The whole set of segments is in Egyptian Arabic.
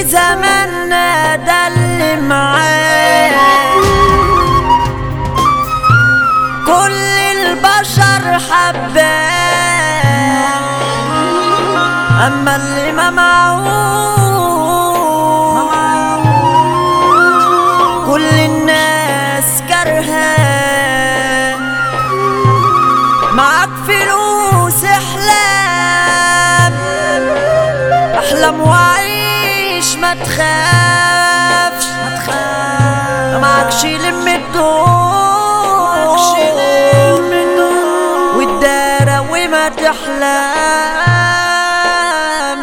زماننا ده اللي معاه كل البشر حباه اما اللي ما معهوش كل الناس كرهاه معاك فلوس احلام احلم وعيش ما تخافش ما تخافش معكش لم الدور والدارة وما تحلم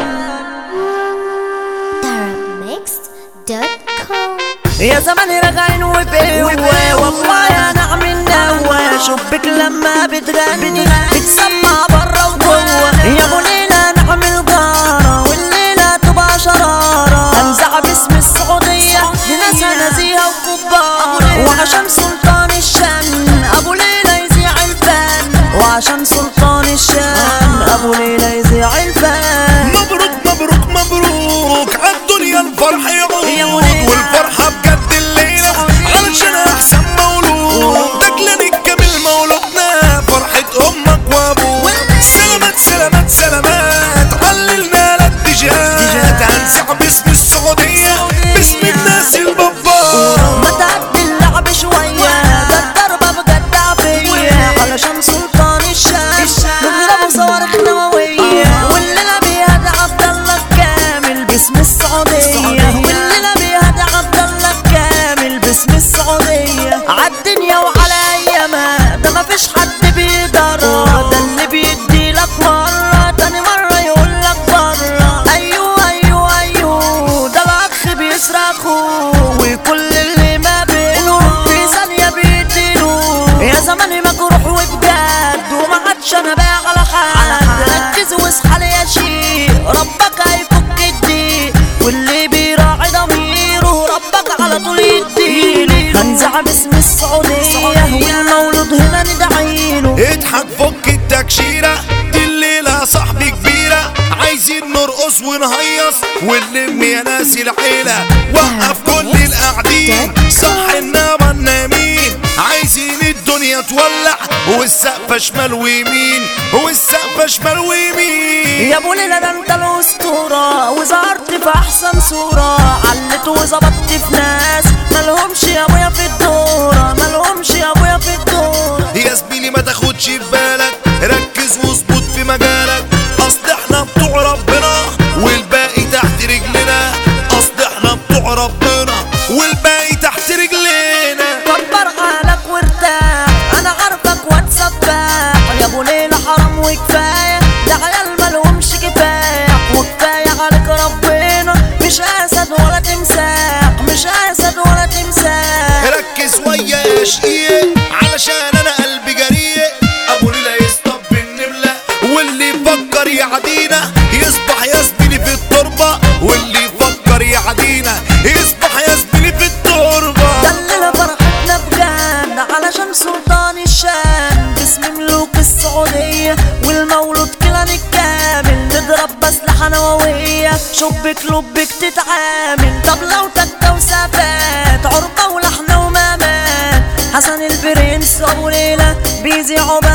Mixed.com يا زمان راجعين وبقوة والله يا نعم النوى شبك لما بتغني بتسمع برا وجوه يا ابو ليلى نعمل جارة والليلة تبقى شرارة انزع باسم السعودية لناس نزيهة وكبار وعشان سلطان الشام ابو ليلى يذيع الفن وعشان سلطان الشام ابو ليلى يذيع الفن مبروك مبروك مبروك عالدنيا الفرح يا يعود ولينا. والفرحة بجد الليلة علشان أحسن مولود دجلان الجميل مولودنا فرحة أمك وأبوك سلامات سلامات سلامات عللنا الاتجاهات هنسع باسم السعودية باسم الناس البابا ما تعدي اللعب شوية ده الضربة بجد عافية علشان سلطان الشام نضربه صواريخ نووية والليلة بيها ده عبد الله كامل باسم السعودية والليلة بيها ده عبد الله كامل باسم السعودية عالدنيا وعلى أيامها ده مفيش حد بيقدرها ده اللي بيدي لك مرة تاني مرة يقول لك برا أيوه أيوه أيوه ده الأخ بيصرخوا وكل اللي ما بينه في ثانية بيديله يا زماني مجروح وبجد وما عادش أنا بايع على حد ركز واصحى لي يا شيخ ربك هيفك الضيق واللي بيراعي ضميره ربك على طول يديله هنزع باسم السعودية والمولود هنا ندعيله اضحك فك التكشيرة دي الليلة صاحبي كبيرة عايزين نرقص ونهيص ونلم يا ناس العيلة وقف كل القاعدين صح انما النايمين عايزين الدنيا تولع والسقف شمال ويمين والسقف شمال ويمين يا ابو ليلى ده انت الاسطورة وظهرت في احسن صورة علت وظبطت في ناس مالهمش يا ابويا في الدورة مالهمش يا ابويا في الدورة يا زميلي ما تاخدش في بالك ركز واظبط في مجالك اصل احنا بتوع ربنا والباقي تحت رجلنا اصل احنا بتوع ربنا والباقي تحت رجلنا كبر حالك وارتاح انا عارفك واتسبح يا ابو ليلى حرام وكفاية ده عيال مالهمش كفاية وكفاية عليك ربنا مش اسد ولا تمساح مش اسد ولا تمساح ركز ويا يا شقيق علشان انا قلبي جريء ابو ليلى يصطب النملة واللي يفكر يعدينا يصبح يا زميلي في التربة واللي يفكر يعدينا يصبح يا زميلي في التربة دلنا فرحتنا بجد علشان سلطان الشام باسم ملوك السعودية والمولود كلان الكامل نضرب بأسلحة نووية شبك لبك تتعامل طب لو تكة وسافات عربة ولحمة ومامات حسن البرنس أبو ليلى بيذيعوا